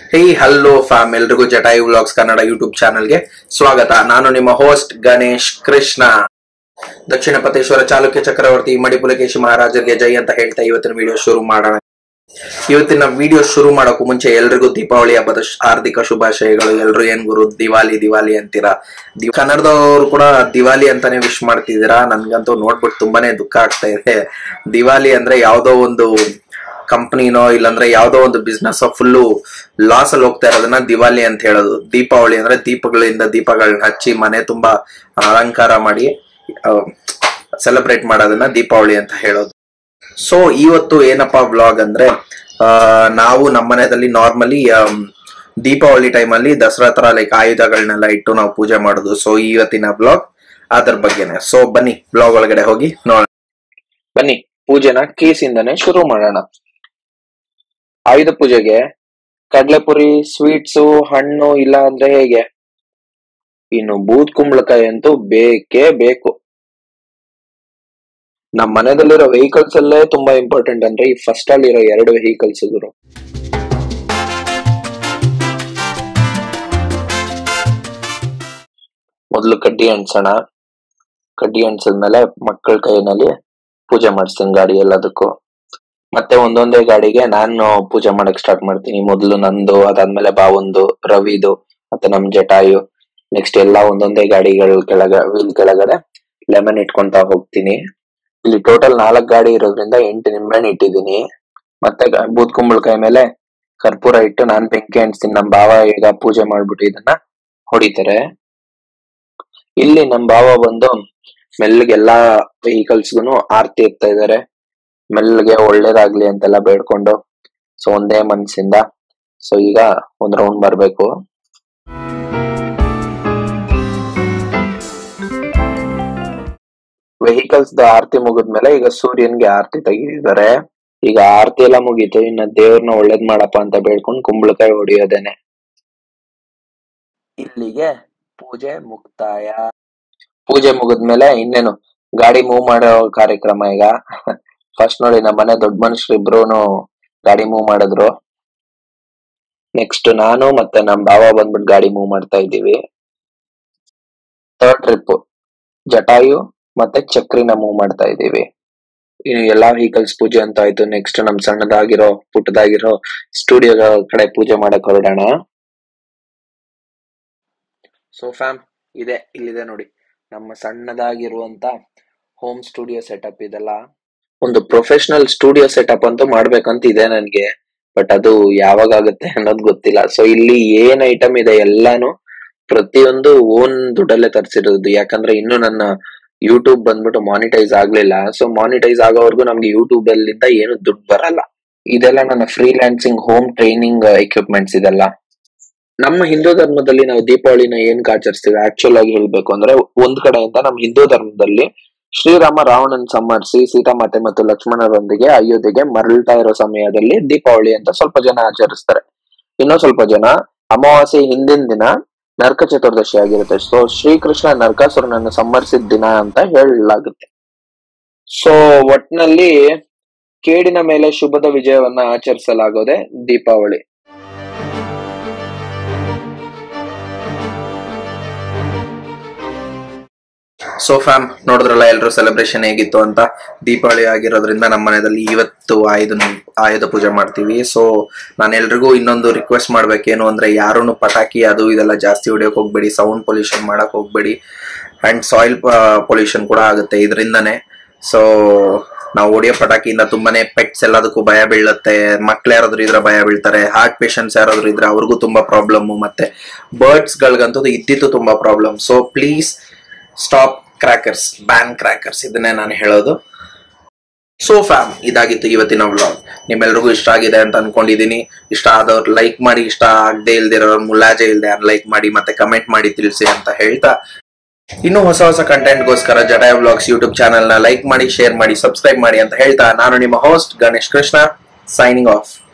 hey hello fam ಎಲ್ರಿಗೂ Jatayu vlogs Kannada YouTube ಚಾನಲ್ಗೆ ಸ್ವಾಗತ ನಾನು ನಿಮ್ಮ ಹೋಸ್ಟ್ ಗಣೇಶ್ ಕೃಷ್ಣ ದಕ್ಷಿಣ ಪತೇಶ್ವರ ಚಾಲುಕ್ಯ ಚಕ್ರವರ್ತಿ ಮಣಿಪುಲಕೇಶಿ ಮಹಾರಾಜರಿಗೆ ಜೈ ಅಂತ ಹೇಳ್ತಾ ಇವತ್ತಿನ ವಿಡಿಯೋ ಶುರು ಮಾಡೋಣ ಇವತ್ತಿನ ವಿಡಿಯೋ ಶುರು ಮಾಡೋಕ್ಕೂ ಮುಂಚೆ ಎಲ್ರಿಗೂ ದೀಪಾವಳಿ ಹಬ್ಬದ ಶ್- ಹಾರ್ದಿಕ ಶುಭಾಶಯಗಳು ಎಲ್ರು ಏನ್ ಗುರು ದಿವಾಲಿ ದಿವಾಲಿ ಅಂತೀರಾ ದಿ- ಕನ್ನಡದವರು ಕೂಡ ದಿವಾಲಿ ಅಂತಾನೆ ವಿಶ್ ಮಾಡ್ತಿದ್ದೀರಾ ನನ್ಗಂತೂ ನೋಡ್ಬಿಟ್ಟು ತುಂಬಾನೇ ದುಃಖ ಆಗ್ತಾ ಇದೆ ದಿವಾಲಿ ಅಂದ್ರೆ ಯಾವ್ದೋ ಒಂದು ಕಂಪ್ನಿನೋ ಇಲ್ಲಾಂದ್ರೆ ಯಾವ್ದೋ ಒಂದು ಬಿಸ್ನೆಸ್ ಫುಲ್ಲು ಲಾಸ್ ಅಲ್ಲಿ ಹೋಗ್ತಾ ಇರೋದನ್ನ ದಿವಾಲಿ ಅಂತ ಹೇಳೋದು ದೀಪಾವಳಿ ಅಂದ್ರೆ ದೀಪಗಳಿಂದ ದೀಪಗಳನ್ನ ಹಚ್ಚಿ ಮನೆ ತುಂಬಾ ಅಲಂಕಾರ ಮಾಡಿ ಸೆಲೆಬ್ರೇಟ್ ಮಾಡೋದನ್ನ ದೀಪಾವಳಿ ಅಂತ ಹೇಳೋದು ಸೊ ಇವತ್ತು ಏನಪ್ಪಾ ವ್ಲಾಗ್ ಅಂದ್ರೆ ಆ, ನಾವು ನಮ್ಮ ಮನೆಯಲ್ಲಿ ನಾರ್ಮಲಿ ದೀಪಾವಳಿ ಟೈಮಲ್ಲಿ ದಸರಾ ತರ ಲೈಕ್ ಆಯುಧಗಳನ್ನೆಲ್ಲ ಇಟ್ಟು ನಾವು ಪೂಜೆ ಮಾಡೋದು ಸೊ ಇವತ್ತಿನ ಬ್ಲಾಗ್ ಅದ್ರ ಬಗ್ಗೆನೆ ಸೊ ಬನ್ನಿ ಬ್ಲಾಗ್ ಒಳಗಡೆ ಹೋಗಿ ನೋಡೋಣ ಬನ್ನಿ ಪೂಜೆನ ಕೇಸಿಂದನೇ ಶುರು ಮಾಡೋಣ ಆಯುಧ ಪೂಜೆಗೆ ಕಡ್ಲೆಪುರಿ ಸ್ವೀಟ್ಸು ಹಣ್ಣು ಇಲ್ಲ ಅಂದ್ರೆ ಹೇಗೆ ಇನ್ನು ಬೂದ್ ಕುಂಬಳಕಾಯಿ ಅಂತೂ ಬೇಕೇ ಬೇಕು ನಮ್ಮ ಮನೆಯಲ್ಲಿರೋ ವೆಹಿಕಲ್ಸ್ ಅಲ್ಲೇ ತುಂಬಾ ಇಂಪಾರ್ಟೆಂಟ್ ಅಂದ್ರೆ ಈ ಫಸ್ಟ್ ಅಲ್ಲಿ ಇರೋ ಎರಡು ವೆಹಿಕಲ್ಸ್ ಗುರು ಮೊದಲು ಕಡ್ಡಿ ಅಂಟ್ಸೋಣ ಕಡ್ಡಿ ಅಂಟ್ಸಿದ್ಮೇಲೆ ಮಕ್ಕಳ ಕೈನಲ್ಲಿ ಪೂಜೆ ಮಾಡಿಸ್ತೀನಿ ಗಾಡಿ ಎಲ್ಲದಕ್ಕೂ ಮತ್ತೆ ಒಂದೊಂದೇ ಗಾಡಿಗೆ ನಾನು ಪೂಜೆ ಮಾಡಕ್ ಸ್ಟಾರ್ಟ್ ಮಾಡ್ತೀನಿ ಮೊದಲು ನಂದು ಅದಾದ್ಮೇಲೆ ಬಾವಂದು ರವಿದು ಮತ್ತೆ ನಮ್ ಜಟಾಯು ನೆಕ್ಸ್ಟ್ ಎಲ್ಲ ಒಂದೊಂದೇ ಗಾಡಿಗಳ ಕೆಳಗ ವೀಲ್ ಕೆಳಗಡೆ ಲೆಮನ್ ಇಟ್ಕೊಂತಾ ಹೋಗ್ತೀನಿ ಇಲ್ಲಿ ಟೋಟಲ್ ನಾಲ್ಕ್ ಗಾಡಿ ಇರೋದ್ರಿಂದ ಎಂಟು ನಿಂಬೆಹಣ್ಣು ಇಟ್ಟಿದ್ದೀನಿ ಮತ್ತೆ ಗ- ಬೂದ್ ಕುಂಬಳಕಾಯಿ ಮೇಲೆ ಕರ್ಪೂರ ಇಟ್ಟು ನಾನ್ ಬೆಂಕಿ ಅಂಟಿಸ್ತೀನಿ ನಮ್ ಭಾವ ಈಗ ಪೂಜೆ ಮಾಡ್ಬಿಟ್ಟು ಇದನ್ನ ಹೊಡಿತಾರೆ ಇಲ್ಲಿ ನಮ್ ಭಾವ ಬಂದು ಮೆಲ್ಲಗೆ ಎಲ್ಲಾ ವೆಹಿಕಲ್ಸ್ಗುನು ಆರ್ತಿ ಎತ್ತಾ ಇದಾರೆ ಮೆಲ್ಲಗೆ ಒಳ್ಳೇದಾಗ್ಲಿ ಅಂತೆಲ್ಲ ಬೇಡ್ಕೊಂಡು ಸೊ ಒಂದೇ ಮನ್ಸಿಂದ ಸೊ ಈಗ ಒಂದ್ ರೌಂಡ್ ಬರ್ಬೇಕು ವೆಹಿಕಲ್ಸ್ ದ ಆರತಿ ಮುಗಿದ್ಮೇಲೆ ಈಗ ಸೂರ್ಯನ್ಗೆ ಆರತಿ ತೆಗಿತಿದ್ದಾರೆ ಈಗ ಆರತಿ ಎಲ್ಲ ಮುಗೀತು ಇನ್ನ ದೇವ್ರನ್ನ ಒಳ್ಳೇದ್ ಮಾಡಪ್ಪ ಅಂತ ಬೇಡ್ಕೊಂಡು ಕುಂಬಳಕಾಯಿ ಹೊಡಿಯೋದೇನೆ ಇಲ್ಲಿಗೆ ಪೂಜೆ ಮುಕ್ತಾಯ ಪೂಜೆ ಮುಗಿದ್ಮೇಲೆ ಇನ್ನೇನು ಗಾಡಿ ಮೂವ್ ಮಾಡೋ ಕಾರ್ಯಕ್ರಮ ಈಗ ಫಸ್ಟ್ ನೋಡಿ ನಮ್ಮ ಮನೆ ದೊಡ್ಡ ಮನುಷ್ಯರು ಇಬ್ರು ಗಾಡಿ ಮೂವ್ ಮಾಡಿದ್ರು ನೆಕ್ಸ್ಟ್ ನಾನು ಮತ್ತೆ ನಮ್ ಭಾವ ಬಂದ್ಬಿಟ್ಟು ಗಾಡಿ ಮೂವ್ ಮಾಡ್ತಾ ಇದ್ದೀವಿ ಥರ್ಡ್ ಟ್ರಿಪ್ ಜಟಾಯು ಮತ್ತೆ ಚಕ್ರಿನ ಮೂವ್ ಮಾಡ್ತಾ ಇದ್ದೀವಿ ಇನ್ನು ಎಲ್ಲಾ ವೆಹಿಕಲ್ಸ್ ಪೂಜೆ ಅಂತ ಆಯ್ತು ನೆಕ್ಸ್ಟ್ ನಮ್ ಸಣ್ಣದಾಗಿರೋ ಪುಟ್ಟದಾಗಿರೋ ಸ್ಟುಡಿಯೋ ಕಡೆ ಪೂಜೆ ಮಾಡಕ್ ಹೊರಡೋಣ ಸೊ ಫ್ಯಾಮ್ ಇದೆ ಇಲ್ಲಿದೆ ನೋಡಿ ನಮ್ಮ ಸಣ್ಣದಾಗಿರುವಂತ ಹೋಮ್ ಸ್ಟುಡಿಯೋ ಸೆಟಪ್ ಇದೆಲ್ಲ ಒಂದು ಪ್ರೊಫೆಷನಲ್ ಸ್ಟುಡಿಯೋ ಸೆಟಪ್ ಅಂತೂ ಮಾಡ್ಬೇಕಂತ ಇದೆ ನನ್ಗೆ ಬಟ್ ಅದು ಯಾವಾಗ ಆಗುತ್ತೆ ಅನ್ನೋದು ಗೊತ್ತಿಲ್ಲ ಸೊ ಇಲ್ಲಿ ಏನ್ ಐಟಮ್ ಇದೆ ಎಲ್ಲಾನು ಪ್ರತಿಯೊಂದು ಓನ್ ದುಡ್ಡಲ್ಲೇ ತರಿಸಿರೋದು ಯಾಕಂದ್ರೆ ಇನ್ನು ನನ್ನ ಯೂಟ್ಯೂಬ್ ಬಂದ್ಬಿಟ್ಟು ಮಾನಿಟೈಸ್ ಆಗ್ಲಿಲ್ಲ ಸೊ ಮಾನಿಟೈಸ್ ಆಗೋವರೆಗೂ ನಮ್ಗೆ ಯೂಟ್ಯೂಬ್ ಅಲ್ಲಿಂದ ಏನು ದುಡ್ಡು ಬರಲ್ಲ ಇದೆಲ್ಲ ನನ್ನ ಫ್ರೀಲ್ಯಾನ್ಸಿಂಗ್ ಹೋಮ್ ಟ್ರೈನಿಂಗ್ ಎಕ್ವಿಪ್ಮೆಂಟ್ಸ್ ಇದೆಲ್ಲ ನಮ್ಮ ಹಿಂದೂ ಧರ್ಮದಲ್ಲಿ ನಾವು ದೀಪಾವಳಿನ ಏನ್ ಆಚರಿಸ್ತೀವಿ ಆಕ್ಚುಲ್ ಆಗಿ ಹೇಳ್ಬೇಕು ಅಂದ್ರೆ ಒಂದ್ ಕಡೆಯಿಂದ ನಮ್ಮ ಹಿಂದೂ ಧರ್ಮದಲ್ಲಿ ಶ್ರೀರಾಮ ರಾವಣನ್ ಸಂಹರಿಸಿ ಸೀತಾಮಾತೆ ಮತ್ತು ಲಕ್ಷ್ಮಣರೊಂದಿಗೆ ಅಯೋಧ್ಯೆಗೆ ಮರಳ್ತಾ ಇರೋ ಸಮಯದಲ್ಲಿ ದೀಪಾವಳಿ ಅಂತ ಸ್ವಲ್ಪ ಜನ ಆಚರಿಸ್ತಾರೆ ಇನ್ನೂ ಸ್ವಲ್ಪ ಜನ ಅಮಾವಾಸ್ಯೆ ಹಿಂದಿನ ದಿನ ನರಕ ಚತುರ್ದಶಿ ಆಗಿರುತ್ತೆ ಸೊ ಶ್ರೀಕೃಷ್ಣ ನರಕಾಸುರನನ್ನು ಸಂಹರಿಸಿದ ದಿನ ಅಂತ ಹೇಳಲಾಗುತ್ತೆ ಸೊ ಒಟ್ನಲ್ಲಿ ಕೇಡಿನ ಮೇಲೆ ಶುಭದ ವಿಜಯವನ್ನ ಆಚರಿಸಲಾಗೋದೆ ದೀಪಾವಳಿ ಸೊ ಫ್ಯಾಮ್ ನೋಡಿದ್ರಲ್ಲ ಎಲ್ಲರೂ ಸೆಲೆಬ್ರೇಷನ್ ಹೇಗಿತ್ತು ಅಂತ ದೀಪಾವಳಿ ಆಗಿರೋದ್ರಿಂದ ನಮ್ಮ ಮನೆಯಲ್ಲಿ ಇವತ್ತು ಆಯುಧ ಆಯುಧ ಪೂಜೆ ಮಾಡ್ತೀವಿ ಸೊ ನಾನು ಎಲ್ರಿಗೂ ಇನ್ನೊಂದು ರಿಕ್ವೆಸ್ಟ್ ಮಾಡ್ಬೇಕೇನು ಅಂದ್ರೆ ಯಾರೂ ಪಟಾಕಿ ಅದು ಇದೆಲ್ಲ ಜಾಸ್ತಿ ಹೊಡಿಯೋಕೆ ಹೋಗ್ಬೇಡಿ ಸೌಂಡ್ ಪೊಲ್ಯೂಷನ್ ಮಾಡಕ್ ಹೋಗ್ಬೇಡಿ ಅಂಡ್ ಸಾಯಿಲ್ ಪೊಲ್ಯೂಷನ್ ಕೂಡ ಆಗುತ್ತೆ ಇದರಿಂದನೇ ಸೊ ನಾವು ಹೊಡಿಯೋ ಪಟಾಕಿಯಿಂದ ತುಂಬಾನೇ ಪೆಟ್ಸ್ ಎಲ್ಲದಕ್ಕೂ ಭಯ ಬೀಳುತ್ತೆ ಮಕ್ಳು ಯಾರಾದ್ರೂ ಇದ್ರೆ ಭಯ ಬೀಳ್ತಾರೆ ಹಾರ್ಟ್ ಪೇಷಂಟ್ಸ್ ಯಾರಾದ್ರೂ ಇದ್ರೆ ಅವ್ರಿಗೂ ತುಂಬಾ ಪ್ರಾಬ್ಲಮ್ ಮತ್ತೆ ಬರ್ಡ್ಸ್ ಗಳಿಗಂತೂ ಇದ್ದಿತ್ತು ತುಂಬಾ problem so please stop crackers ban crackers ಇದನ್ನೇ ನಾನು ಹೇಳೋದು ಸೊ ಫ್ಯಾಮ್ ಇದಾಗಿತ್ತು ಇವತ್ತಿನ ವ್ಲಾಗ್ ನಿಮ್ಮೆಲ್ರಿಗೂ ಇಷ್ಟ ಆಗಿದೆ ಅಂತ ಅನ್ಕೊಂಡಿದೀನಿ ಇಷ್ಟ ಆದವ್ರು ಲೈಕ್ ಮಾಡಿ ಇಷ್ಟ ಆಗದೆ ಇಲ್ದಿರೋರು ಮುಲಾಜೆ ಇಲ್ದೆ ಲೈಕ್ ಮಾಡಿ ಮತ್ತೆ ಕಮೆಂಟ್ ಮಾಡಿ ತಿಳಿಸಿ ಅಂತ ಹೇಳ್ತಾ ಇನ್ನು ಹೊಸ ಹೊಸ ಕಂಟೆಂಟ್ಗೋಸ್ಕರ ಜಟಾಯ ವ್ಲಾಗ್ಸ್ ಯೂಟ್ಯೂಬ್ ಚಾನಲ್ ನ ಲೈಕ್ ಮಾಡಿ ಶೇರ್ ಮಾಡಿ ಸಬ್ಸ್ಕ್ರೈಬ್ ಮಾಡಿ ಅಂತ ಹೇಳ್ತಾ ನಾನು ನಿಮ್ಮ host Ganesh Krishna signing of